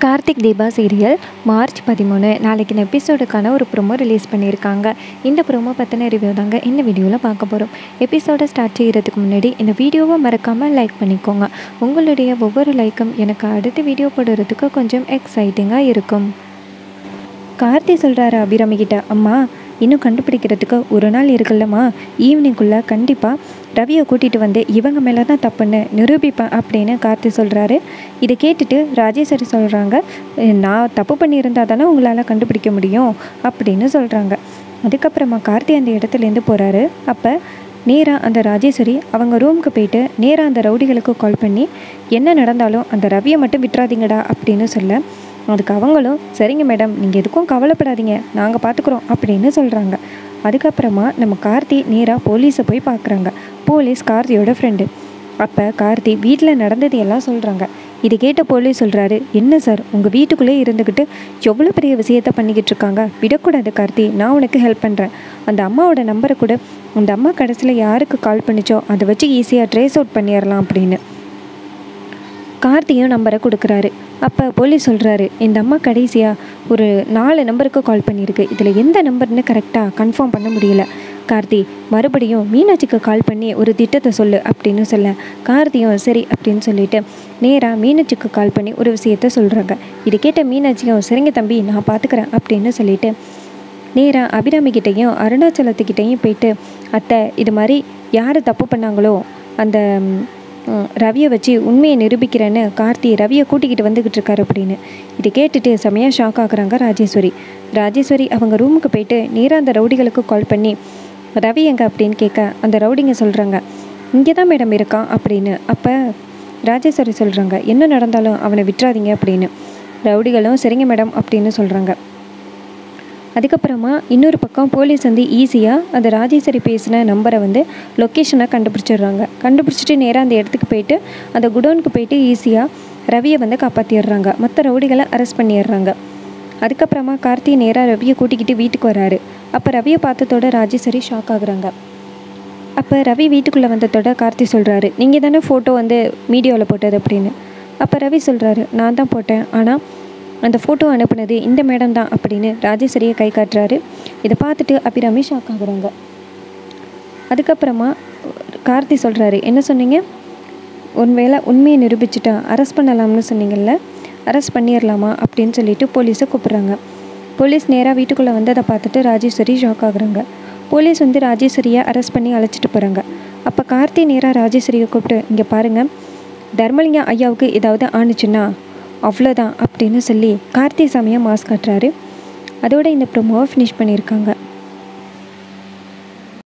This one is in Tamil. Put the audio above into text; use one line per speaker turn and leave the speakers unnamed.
கார்த்திக் தீபா சீரியல் மார்ச் பதிமூணு நாளைக்கு எபிசோடுக்கான ஒரு ப்ரோமோ ரிலீஸ் பண்ணியிருக்காங்க இந்த ப்ரோமோ பற்றின ரிவ்யூ தாங்க இந்த வீடியோவில் பார்க்க போகிறோம் எபிசோடை ஸ்டார்ட் செய்கிறதுக்கு முன்னாடி இந்த வீடியோவை மறக்காமல் லைக் பண்ணிக்கோங்க உங்களுடைய ஒவ்வொரு லைக்கும் எனக்கு அடுத்த வீடியோ போடுறதுக்கு கொஞ்சம் எக்ஸைட்டிங்காக இருக்கும் கார்த்தி சொல்கிறாரு அபிராமி கிட்ட அம்மா இன்னும் கண்டுபிடிக்கிறதுக்கு ஒரு நாள் இருக்குல்லம்மா ஈவினிங்குள்ளே கண்டிப்பாக ரவியை கூட்டிகிட்டு வந்து இவங்க மேலே தான் தப்புன்னு நிரூபிப்பேன் அப்படின்னு கார்த்தி சொல்கிறாரு இதை கேட்டுட்டு ராஜேஸ்வரி சொல்கிறாங்க நான் தப்பு பண்ணியிருந்தா தானே உங்களால் கண்டுபிடிக்க முடியும் அப்படின்னு சொல்கிறாங்க அதுக்கப்புறமா கார்த்தி அந்த இடத்துலேருந்து போகிறாரு அப்போ நேராக அந்த ராஜேஸ்வரி அவங்க ரூமுக்கு போயிட்டு நேராக அந்த ரவுடிகளுக்கு கால் பண்ணி என்ன நடந்தாலும் அந்த ரவியை மட்டும் விட்டுறாதீங்கடா அப்படின்னு சொல்ல அதுக்கு அவங்களும் சரிங்க மேடம் நீங்கள் எதுக்கும் கவலைப்படாதீங்க நாங்கள் பார்த்துக்குறோம் அப்படின்னு சொல்கிறாங்க அதுக்கப்புறமா நம்ம கார்த்தி நேராக போலீஸை போய் பார்க்குறாங்க போலீஸ் கார்த்தியோட ஃப்ரெண்டு அப்போ கார்த்தி வீட்டில் நடந்தது எல்லாம் சொல்கிறாங்க இதை கேட்ட போலீஸ் சொல்கிறாரு என்ன சார் உங்கள் வீட்டுக்குள்ளே இருந்துக்கிட்டு எவ்வளோ பெரிய விஷயத்த பண்ணிக்கிட்டு இருக்காங்க விடக்கூடாது கார்த்தி நான் உனக்கு ஹெல்ப் பண்ணுறேன் அந்த அம்மாவோட நம்பரை கூட அந்த அம்மா கடைசியில் யாருக்கு கால் பண்ணிச்சோ அதை வச்சு ஈஸியாக ட்ரேஸ் அவுட் பண்ணிடலாம் அப்படின்னு கார்த்தியும் நம்பரை கொடுக்குறாரு அப்போ போலீஸ் சொல்கிறாரு இந்த அம்மா கடைசியாக ஒரு நாலு நம்பருக்கு கால் பண்ணியிருக்கு இதில் எந்த நம்பர்னு கரெக்டாக கன்ஃபார்ம் பண்ண முடியல கார்த்தி மறுபடியும் மீனாட்சிக்கு கால் பண்ணி ஒரு திட்டத்தை சொல்லு அப்படின்னு சொல்ல கார்த்தியும் சரி அப்படின்னு சொல்லிட்டு நேராக மீனாட்சிக்கு கால் பண்ணி ஒரு விஷயத்த சொல்கிறாங்க இது கேட்ட மீனாட்சியும் சரிங்க தம்பி நான் பார்த்துக்கிறேன் அப்படின்னு சொல்லிட்டு நேராக அபிராமிக்கிட்டேயும் அருணாச்சலத்துக்கிட்டேயும் போயிட்டு அத்தை இது மாதிரி யார் தப்பு பண்ணாங்களோ அந்த ம், ரவியை வச்சு உண்மையை நிரூபிக்கிறேன்னு கார்த்தி ரவியை கூட்டிக்கிட்டு வந்துக்கிட்டு இருக்காரு அப்படின்னு இதை கேட்டுட்டு செமையாக ஷாக் ஆகுறாங்க ராஜேஸ்வரி ராஜேஸ்வரி அவங்க ரூமுக்கு போயிட்டு நேராக அந்த ரவுடிகளுக்கு கால் பண்ணி ரவி எங்க அப்படின்னு கேட்க அந்த ரவுடிங்க சொல்கிறாங்க இங்கே தான் மேடம் இருக்கான் அப்படின்னு அப்போ ராஜேஸ்வரி சொல்கிறாங்க என்ன நடந்தாலும் அவனை விட்டுறாதீங்க அப்படின்னு ரவுடிகளும் சரிங்க மேடம் அப்படின்னு சொல்கிறாங்க அதுக்கப்புறமா இன்னொரு பக்கம் போலீஸ் வந்து ஈஸியாக அந்த ராஜேஸ்வரி பேசின நம்பரை வந்து லொக்கேஷனை கண்டுபிடிச்சிடுறாங்க கண்டுபிடிச்சிட்டு நேராக அந்த இடத்துக்கு போயிட்டு அந்த குடோனுக்கு போயிட்டு ஈஸியாக ரவியை வந்து காப்பாற்றிடுறாங்க மற்ற ரவுடிகளை அரெஸ்ட் பண்ணிடுறாங்க அதுக்கப்புறமா கார்த்தி நேராக ரவியை கூட்டிக்கிட்டு வீட்டுக்கு வராரு அப்போ ரவியை பார்த்ததோட ராஜேஸ்வரி ஷாக் ஆகுறாங்க அப்போ ரவி வீட்டுக்குள்ளே வந்ததோட கார்த்தி சொல்கிறாரு நீங்கள் தானே ஃபோட்டோ வந்து மீடியாவில் போட்டது அப்படின்னு அப்போ ரவி சொல்கிறாரு நான் தான் போட்டேன் ஆனால் அந்த ஃபோட்டோ அனுப்புனது இந்த மேடம் தான் அப்படின்னு ராஜேஸ்வரியை கை காட்டுறாரு இதை பார்த்துட்டு அபிராமி ஷாக் ஆகுறாங்க அதுக்கப்புறமா கார்த்தி சொல்கிறாரு என்ன சொன்னீங்க ஒருவேளை உண்மையை நிரூபிச்சிட்டா அரெஸ்ட் பண்ணலாம்னு சொன்னீங்கல்ல அரெஸ்ட் பண்ணிடலாமா அப்படின்னு சொல்லிட்டு போலீஸை கூப்பிட்றாங்க போலீஸ் நேராக வீட்டுக்குள்ளே வந்து அதை பார்த்துட்டு ராஜேஸ்வரி ஷாக் ஆகுறாங்க போலீஸ் வந்து ராஜேஸ்வரியை அரெஸ்ட் பண்ணி அழைச்சிட்டு போகிறாங்க அப்போ கார்த்தி நேராக ராஜேஸ்வரியை கூப்பிட்டு இங்கே பாருங்கள் தர்மலிங்கம் ஐயாவுக்கு ஏதாவது ஆணுச்சுன்னா அவ்வளோதான் அப்படின்னு சொல்லி கார்த்தி சாமியை மாஸ்க் காட்டுறாரு அதோட இந்த ப்ரோமோவை ஃபினிஷ் பண்ணியிருக்காங்க